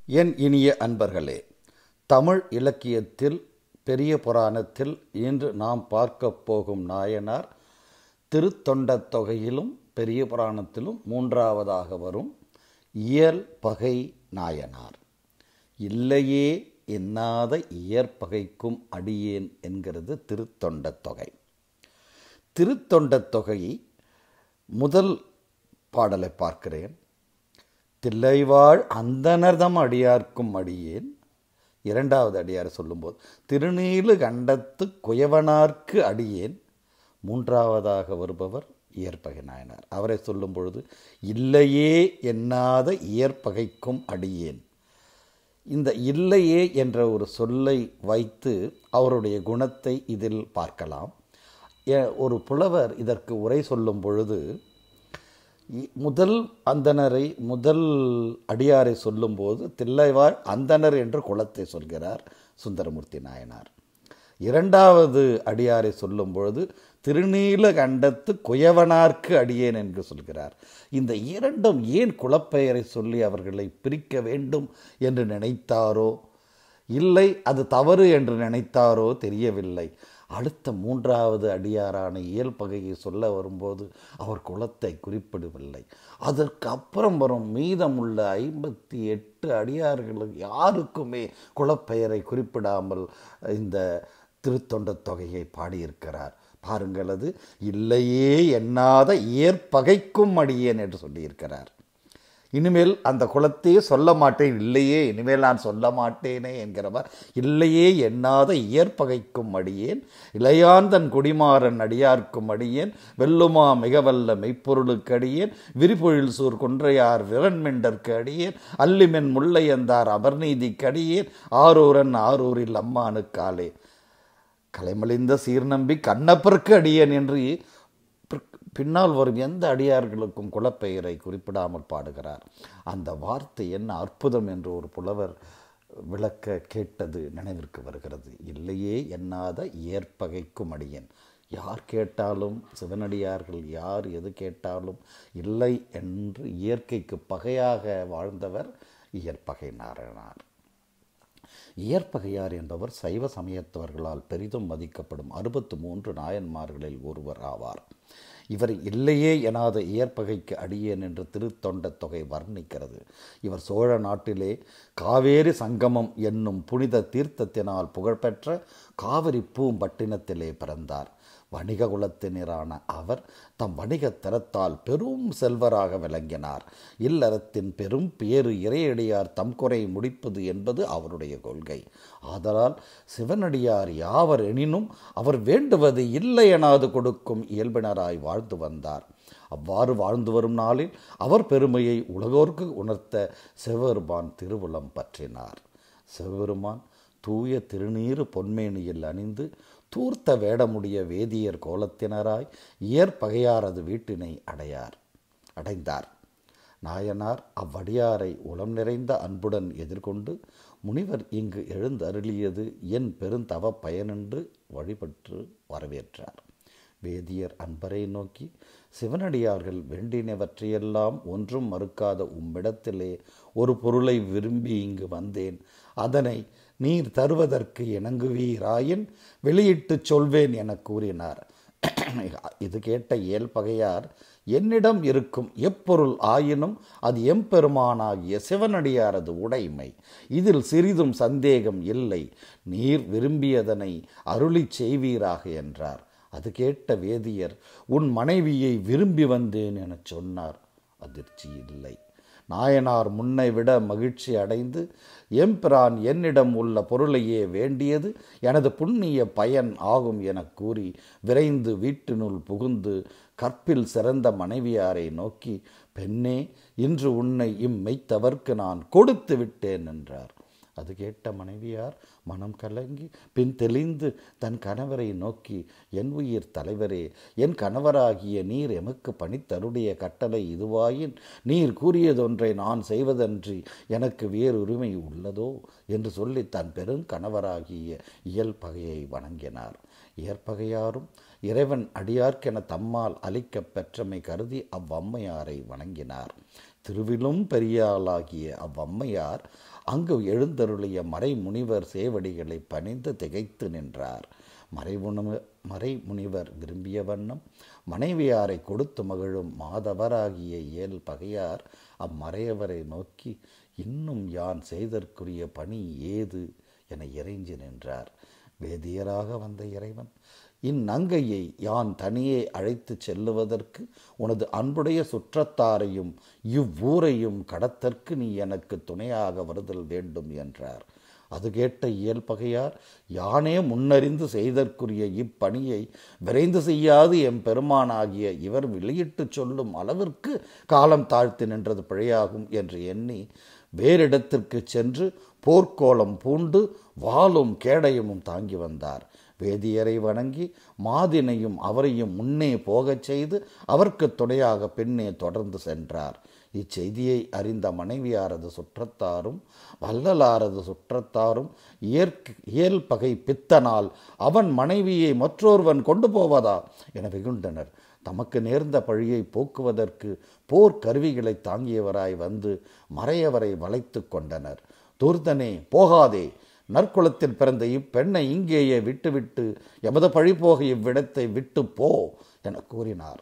என் இனிய அன்பர்களே தமிழ் இலக்கியத்தில் பெரிய புராணத்தில் இன்று நாம் பார்க்கப் போகும் நாயனார் திருத்தொண்டத் தொகையிலும் பெரிய புராணத்திலும் மூன்றாவதாக வரும் இயல் பகை நாயனார் இல்லையே எண்ணாத இயற்பகைக்கும் அடியேன் என்கிறது திருத்தொண்டத் தொகை திருத்தொண்டத் தொகை முதல் பாடலை பார்க்கிறேன் தில்லைவாழ் அந்தனர்தம் அடியார்க்கும் அடியேன் இரண்டாவது அடியார் சொல்லும்போது திருநீலு கண்டத்து குயவனார்க்கு அடியேன் மூன்றாவதாக வருபவர் இயற்பகை நாயனார் அவரை சொல்லும் பொழுது இல்லையே எண்ணாத இயற்பகைக்கும் அடியேன் இந்த இல்லையே என்ற ஒரு சொல்லை வைத்து அவருடைய குணத்தை இதில் பார்க்கலாம் எ- ஒரு புலவர் இதற்கு உரை சொல்லும் பொழுது இ- முதல் அந்தணரை முதல் அடியாரை சொல்லும்போது தில்லைவாழ் அந்தணர் என்று குலத்தை சொல்கிறார் சுந்தரமூர்த்தி நாயனார் இரண்டாவது அடியாரை சொல்லும் பொழுது திருநீல கண்டத்து குயவனார்க்கு அடியேன் என்று சொல்கிறார் இந்த இரண்டும் ஏன் குலப்பெயரை சொல்லி அவர்களை பிரிக்க வேண்டும் என்று நினைத்தாரோ இல்லை அது தவறு என்று நினைத்தாரோ தெரியவில்லை அடுத்த மூன்றாவது அடியாரான இயல்பகையை சொல்ல வரும்போது அவர் குலத்தை குறிப்பிடவில்லை அதற்கு அப்புறம் வரும் மீதமுள்ள ஐம்பத்தி எட்டு அடியார்களுக்கு யாருக்குமே குலப்பெயரை குறிப்பிடாமல் இந்த திருத்தொண்டத் தொகையை பாடியிருக்கிறார் பாருங்கள் அது இல்லையே எண்ணாத இயற்பகைக்கும் அடியேன் என்று சொல்லியிருக்கிறார் இனிமேல் அந்த குலத்தையே சொல்ல மாட்டேன் இல்லையே இனிமேல் நான் சொல்ல மாட்டேனே என்கிறவர் இல்லையே எண்ணாத இயற்பகைக்கும் அடியேன் இளையாந்தன் குடிமாறன் அடியார்க்கும் அடியேன் வெல்லுமா மிகவல்ல மெய்ப்பொருளுக்கு அடியேன் விரிபொழில் சூர் குன்றையார் விரண்மெண்டற்கு அடியேன் அல்லிமென் முல்லையந்தார் அபர்நீதிக்கு அடியேன் ஆரூரன் ஆரூரில் அம்மானுக்காலே கலைமலிந்த சீர்நம்பி கண்ணப்பருக்கு அடியேன் என்று பிற்- பின்னால் வரும் எந்த அடியார்களுக்கும் குலப்பெயரை குறிப்பிடாமல் பாடுகிறார் அந்த வார்த்தை என்ன அற்புதம் என்று ஒரு புலவர் விளக்க கேட்டது நினைவிற்கு வருகிறது இல்லையே எண்ணாத இயற்பகைக்கும் அடியேன் யார் கேட்டாலும் சிவனடியார்கள் யார் எது கேட்டாலும் இல்லை என்று இயற்கைக்கு பகையாக வாழ்ந்தவர் இயற்பகை நாராயணார் இயற்பகையார் என்பவர் சைவ சமயத்தவர்களால் பெரிதும் மதிக்கப்படும் அறுபத்து மூன்று நாயன்மார்களில் ஒருவர் ஆவார் இவர் இல்லையே எனாத இயற்பகைக்கு அடியேன் என்று திருத்தொண்டத் தொகை வர்ணிக்கிறது இவர் சோழ நாட்டிலே காவேரி சங்கமம் என்னும் புனித தீர்த்தத்தினால் புகழ்பெற்ற காவிரி பூம்பட்டினத்திலே பிறந்தார் வணிக குலத்தினரான அவர் தம் வணிகத் தரத்தால் பெரும் செல்வராக விளங்கினார் இல்லறத்தின் பெரும் பேறு இறையடியார் தம் குறை முடிப்பது என்பது அவருடைய கொள்கை ஆதலால் சிவனடியார் யாவர் எனினும் அவர் வேண்டுவது இல்லை எனாது கொடுக்கும் இயல்பினராய் வாழ்ந்து வந்தார் அவ்வாறு வாழ்ந்து வரும் நாளில் அவர் பெருமையை உலகோர்க்கு உணர்த்த சிவபெருமான் திருவுளம் பற்றினார் சிவபெருமான் தூய திருநீறு பொன்மேனியில் அணிந்து தூர்த்த வேடமுடைய வேதியர் கோலத்தினராய் இயற்பகையாரது வீட்டினை அடையார் அடைந்தார் நாயனார் அவ்வடியாரை உளம் நிறைந்த அன்புடன் எதிர்கொண்டு முனிவர் இங்கு எழுந்தருளியது என் பெருந்தவ பயனென்று வழிபட்டு வரவேற்றார் வேதியர் அன்பரை நோக்கி சிவனடியார்கள் வேண்டினவற்றையெல்லாம் ஒன்றும் மறுக்காத உம்மிடத்திலே ஒரு பொருளை விரும்பி இங்கு வந்தேன் அதனை நீர் தருவதற்கு இணங்குவீராயின் வெளியிட்டுச் சொல்வேன் என கூறினார் இது கேட்ட இயல்பகையார் என்னிடம் இருக்கும் எப்பொருள் ஆயினும் அது எம்பெருமானாகிய சிவனடியாரது உடைமை இதில் சிறிதும் சந்தேகம் இல்லை நீர் விரும்பியதனை அருளிச் செய்வீராக என்றார் அது கேட்ட வேதியர் உன் மனைவியை விரும்பி வந்தேன் எனச் சொன்னார் அதிர்ச்சி இல்லை நாயனார் முன்னை விட மகிழ்ச்சி அடைந்து எம்பிரான் என்னிடம் உள்ள பொருளையே வேண்டியது எனது புண்ணிய பயன் ஆகும் எனக் கூறி விரைந்து வீட்டினுள் புகுந்து கற்பில் சிறந்த மனைவியாரை நோக்கி பெண்ணே இன்று உன்னை இம்மெய்த்தவர்க்கு நான் கொடுத்து விட்டேன் என்றார் அது கேட்ட மனைவியார் மனம் கலங்கி பின் தெளிந்து தன் கணவரை நோக்கி என் உயிர் தலைவரே என் கணவராகிய நீர் எமக்கு பணித்தருடைய கட்டளை இதுவாயின் நீர் கூறியதொன்றை நான் செய்வதன்றி எனக்கு வேறு உரிமை உள்ளதோ என்று சொல்லி தன் பெரும் கணவராகிய இயல்பகையை வணங்கினார் இயற்பகையாரும் இறைவன் அடியார்க்கென தம்மால் அளிக்கப் பெற்றமை கருதி அவ்வம்மையாரை வணங்கினார் திருவிலும் பெரியாளாகிய அவ்வம்மையார் அங்கு எழுந்தருளிய மறைமுனிவர் சேவடிகளை பணிந்து திகைத்து நின்றார் மறைமுனிவ மறைமுனிவர் விரும்பிய வண்ணம் மனைவியாரை கொடுத்து மகிழும் மாதவராகிய ஏல் பகையார் அம்மறையவரை நோக்கி இன்னும் யான் செய்தற்குரிய பணி ஏது என இறைஞ்சி நின்றார் வேதியராக வந்த இறைவன் இந்நங்கையை யான் தனியே அழைத்துச் செல்லுவதற்கு உனது அன்புடைய சுற்றத்தாரையும் இவ்வூரையும் கடத்தற்கு நீ எனக்கு துணையாக வருதல் வேண்டும் என்றார் அது கேட்ட இயல்பகையார் யானே முன்னறிந்து செய்தற்குரிய இப்பணியை விரைந்து செய்யாது எம் பெருமானாகிய இவர் வெளியிட்டுச் சொல்லும் அளவிற்கு காலம் தாழ்த்தி நின்றது பிழையாகும் என்று எண்ணி வேறிடத்திற்கு சென்று போர்க்கோலம் பூண்டு வாளும் கேடயமும் தாங்கி வந்தார் வேதியரை வணங்கி மாதினையும் அவரையும் முன்னே போகச் செய்து அவருக்கு துணையாக பின்னே தொடர்ந்து சென்றார் இச்செய்தியை அறிந்த மனைவியாரது சுற்றத்தாரும் வல்லலாரது சுற்றத்தாரும் இயற்கை இயல்பகை பித்தனால் அவன் மனைவியை மற்றொருவன் கொண்டு போவதா என வெகுண்டனர் தமக்கு நேர்ந்த பழியை போக்குவதற்கு போர் கருவிகளை தாங்கியவராய் வந்து மறையவரை வளைத்து கொண்டனர் தூர்தனே போகாதே நற்குலத்தில் பிறந்த இப்பெண்ணை இங்கேயே விட்டுவிட்டு எமது பழி போக இவ்விடத்தை விட்டு போ என கூறினார்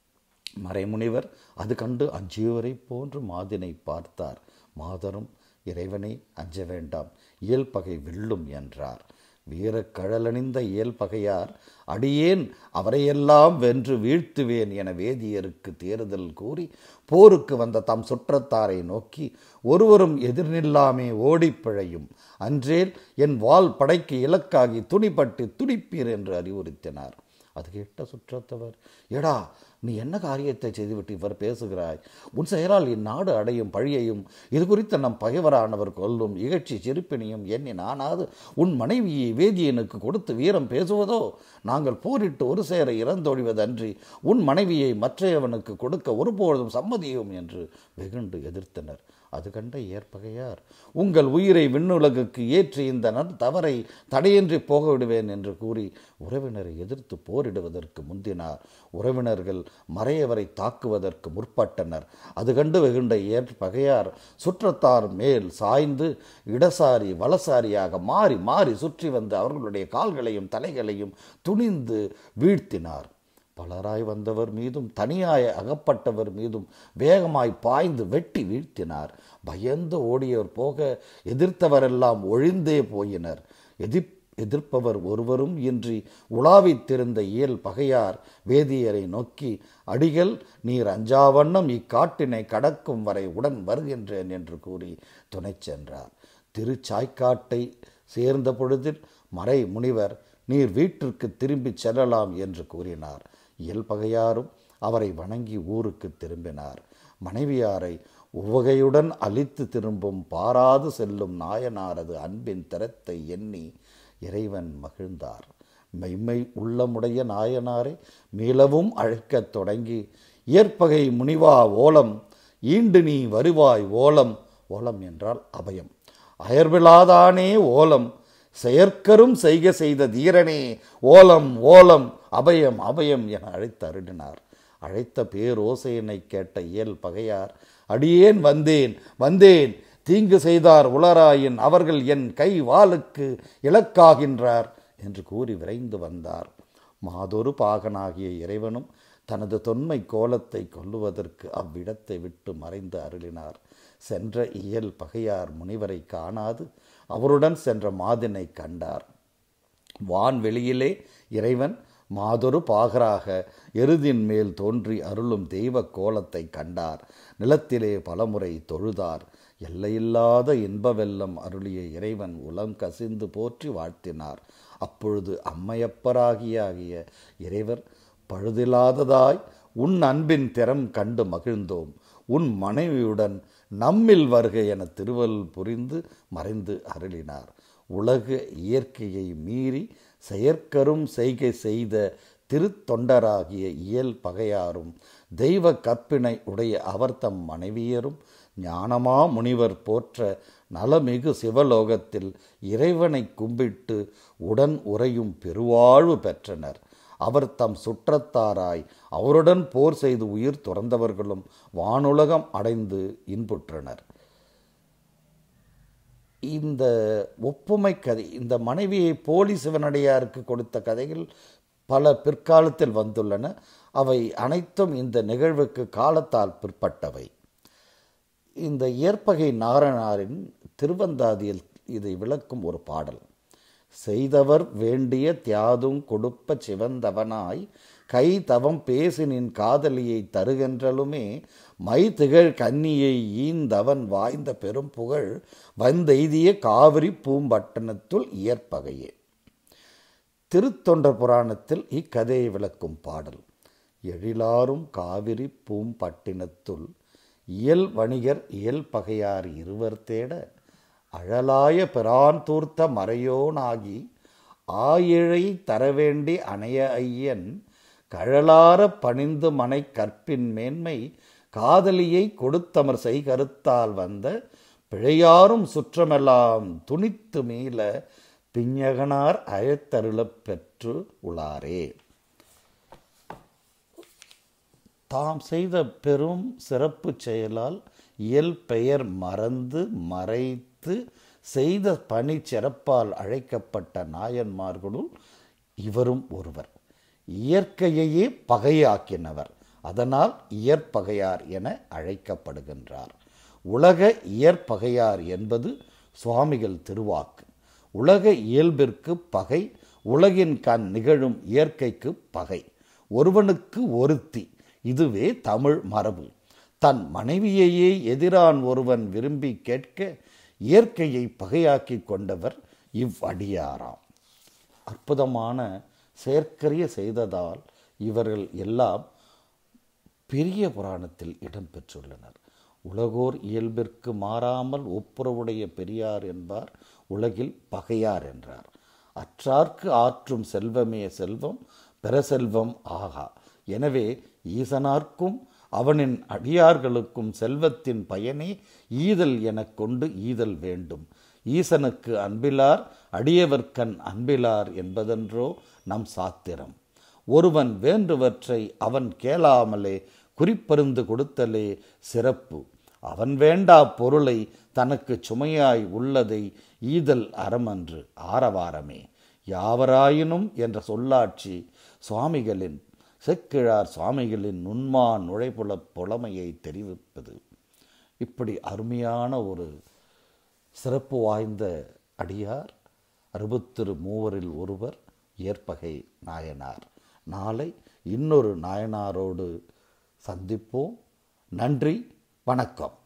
மறைமுனிவர் அது கண்டு அஞ்சியோரை போன்று மாதினை பார்த்தார் மாதரும் இறைவனை அஞ்ச வேண்டாம் இயல்பகை வெல்லும் என்றார் வீரக் கழலணிந்த இயல்பகையார் அடியேன் அவரையெல்லாம் வென்று வீழ்த்துவேன் என வேதியருக்கு தேறுதல் கூறி போருக்கு வந்த தம் சுற்றத்தாரை நோக்கி ஒருவரும் எதிர்நில்லாமே ஓடிப் பிழையும் அன்றேல் என் வாள் படைக்கு இலக்காகி துணிப்பட்டு துடிப்பீர் என்று அறிவுறுத்தினார் அது கேட்ட சுற்றத்தவர் எடா நீ என்ன காரியத்தை செய்துவிட்டு இவர் பேசுகிறாய் உன் செயலால் இந்நாடு அடையும் பழியையும் இது குறித்த நம் பகைவரானவர் கொல்லும் இகழ்ச்சி செருப்பினையும் எண்ணி நானாது உன் மனைவியை வேதியனுக்கு கொடுத்து வீரம் பேசுவதோ நாங்கள் போரிட்டு ஒரு சேர இறந்தொழிவதன்றி உன் மனைவியை மற்றையவனுக்கு கொடுக்க ஒருபொழுதும் சம்மதியும் என்று வெகுண்டு எதிர்த்தனர் அது கண்ட ஏற்பகையார் உங்கள் உயிரை விண்ணுலகுக்கு ஏற்றி இந்த நன் தவறை தடையின்றி போக விடுவேன் என்று கூறி உறவினரை எதிர்த்து போரிடுவதற்கு முந்தினார் உறவினர்கள் மறையவரை தாக்குவதற்கு முற்பட்டனர் அது கண்டு வெகுண்ட ஏற்பகையார் சுற்றத்தார் மேல் சாய்ந்து இடசாரி வலசாரியாக மாறி மாறி சுற்றி வந்து அவர்களுடைய கால்களையும் தலைகளையும் துணிந்து வீழ்த்தினார் பலராய் வந்தவர் மீதும் தனியாய் அகப்பட்டவர் மீதும் வேகமாய் பாய்ந்து வெட்டி வீழ்த்தினார் பயந்து ஓடியவர் போக எதிர்த்தவரெல்லாம் ஒழிந்தே போயினர் எதிர் எதிர்ப்பவர் ஒருவரும் இன்றி உலாவித்திருந்த இயல் பகையார் வேதியரை நோக்கி அடிகள் நீர் அஞ்சாவண்ணம் இக்காட்டினை கடக்கும் வரை உடன் வருகின்றேன் என்று கூறி துணை சென்றார் திருச்சாய்க்காட்டை சேர்ந்த பொழுதில் மறை முனிவர் நீர் வீட்டிற்கு திரும்பிச் செல்லலாம் என்று கூறினார் இயல்பகையாரும் அவரை வணங்கி ஊருக்கு திரும்பினார் மனைவியாரை உவகையுடன் அழித்து திரும்பும் பாராது செல்லும் நாயனாரது அன்பின் திறத்தை எண்ணி இறைவன் மகிழ்ந்தார் மெய்மை உள்ளமுடைய நாயனாரை மீளவும் அழைக்கத் தொடங்கி இயற்பகை முனிவா ஓலம் ஈண்டு நீ வருவாய் ஓலம் ஓலம் என்றால் அபயம் அயர்விழாதானே ஓலம் செயற்கரும் செய்க செய்த தீரனே ஓலம் ஓலம் அபயம் அபயம் என அழைத்து அருளினார் அழைத்த பேரோசையனை கேட்ட இயல் பகையார் அடியேன் வந்தேன் வந்தேன் தீங்கு செய்தார் உளராயின் அவர்கள் என் கை வாளுக்கு இலக்காகின்றார் என்று கூறி விரைந்து வந்தார் மாதொரு பாகனாகிய இறைவனும் தனது தொன்மை கோலத்தை கொல்லுவதற்கு அவ்விடத்தை விட்டு மறைந்து அருளினார் சென்ற இயல் பகையார் முனிவரை காணாது அவருடன் சென்ற மாதினை கண்டார் வான்வெளியிலே இறைவன் மாதொரு பாகராக எருதின் மேல் தோன்றி அருளும் தெய்வ கோலத்தை கண்டார் நிலத்திலே பலமுறை தொழுதார் எல்லையில்லாத இன்ப வெள்ளம் அருளிய இறைவன் உளம் கசிந்து போற்றி வாழ்த்தினார் அப்பொழுது அம்மையப்பராகிய ஆகிய இறைவர் பழுதில்லாததாய் உன் அன்பின் திறம் கண்டு மகிழ்ந்தோம் உன் மனைவியுடன் நம்மில் வருக என திருவல் புரிந்து மறைந்து அருளினார் உலக இயற்கையை மீறி செயற்கரும் செய்கை செய்த திருத்தொண்டராகிய இயல் பகையாரும் தெய்வ கற்பினை உடைய அவர் தம் மனைவியரும் ஞானமா முனிவர் போற்ற நலமிகு சிவலோகத்தில் இறைவனை கும்பிட்டு உடன் உறையும் பெருவாழ்வு பெற்றனர் அவர் தம் சுற்றத்தாராய் அவருடன் போர் செய்து உயிர் துறந்தவர்களும் வானுலகம் அடைந்து இன்புற்றனர் இந்த ஒப்புமை கதை இந்த மனைவியை போலி சிவனடியாருக்கு கொடுத்த கதைகள் பல பிற்காலத்தில் வந்துள்ளன அவை அனைத்தும் இந்த நிகழ்வுக்கு காலத்தால் பிற்பட்டவை இந்த இயற்பகை நாரணாரின் திருவந்தாதியில் இதை விளக்கும் ஒரு பாடல் செய்தவர் வேண்டிய தியாதும் கொடுப்ப சிவந்தவனாய் கை தவம் பேசினின் காதலியை தருகின்றலுமே மை திகழ் கன்னியை ஈந்தவன் வாய்ந்த பெரும் புகழ் வந்தெய்திய காவிரி பூம்பட்டணத்துள் இயற்பகையே திருத்தொண்டர் புராணத்தில் இக்கதையை விளக்கும் பாடல் எழிலாரும் காவிரி பூம்பட்டினத்துள் இயல் வணிகர் இயல் பகையார் இருவர் தேட அழலாய பிரான் தூர்த்த மறையோனாகி ஆயிழை தரவேண்டி அணைய ஐயன் கழலார பணிந்து மனை கற்பின் மேன்மை காதலியை கொடுத்தமர் செய்கருத்தால் வந்த பிழையாரும் சுற்றமெல்லாம் துணித்து மீள பிஞகனார் அழைத்தருளப் பெற்று உளாரே தாம் செய்த பெரும் சிறப்பு செயலால் இயல் பெயர் மறந்து மறைத்து செய்த பணி சிறப்பால் அழைக்கப்பட்ட நாயன்மார்களுள் இவரும் ஒருவர் இயற்கையையே பகையாக்கினவர் அதனால் இயற்பகையார் என அழைக்கப்படுகின்றார் உலக இயற்பகையார் என்பது சுவாமிகள் திருவாக்கு உலக இயல்பிற்கு பகை உலகின் கண் நிகழும் இயற்கைக்கு பகை ஒருவனுக்கு ஒருத்தி இதுவே தமிழ் மரபு தன் மனைவியையே எதிரான் ஒருவன் விரும்பி கேட்க இயற்கையை பகையாக்கி கொண்டவர் இவ்வடியாராம் அற்புதமான செயற்கரிய செய்ததால் இவர்கள் எல்லாம் பெரிய புராணத்தில் இடம்பெற்றுள்ளனர் உலகோர் இயல்பிற்கு மாறாமல் ஒப்புரவுடைய பெரியார் என்பார் உலகில் பகையார் என்றார் அற்றார்க்கு ஆற்றும் செல்வமே செல்வம் பெறசெல்வம் ஆகா எனவே ஈசனார்க்கும் அவனின் அடியார்களுக்கும் செல்வத்தின் பயனே ஈதல் எனக் கொண்டு ஈதல் வேண்டும் ஈசனுக்கு அன்பிலார் அடியவர்க்கண் அன்பிலார் என்பதென்றோ நம் சாத்திரம் ஒருவன் வேண்டுவற்றை அவன் கேளாமலே குறிப்பருந்து கொடுத்தலே சிறப்பு அவன் வேண்டா பொருளை தனக்கு சுமையாய் உள்ளதை ஈதல் அறமன்று ஆரவாரமே யாவராயினும் என்ற சொல்லாட்சி சுவாமிகளின் செக்கிழார் சுவாமிகளின் நுண்மா நுழைப்புல புலமையை தெரிவிப்பது இப்படி அருமையான ஒரு சிறப்பு வாய்ந்த அடியார் அறுபத்திரு மூவரில் ஒருவர் ஏற்பகை நாயனார் நாளை இன்னொரு நாயனாரோடு சந்திப்போம் நன்றி வணக்கம்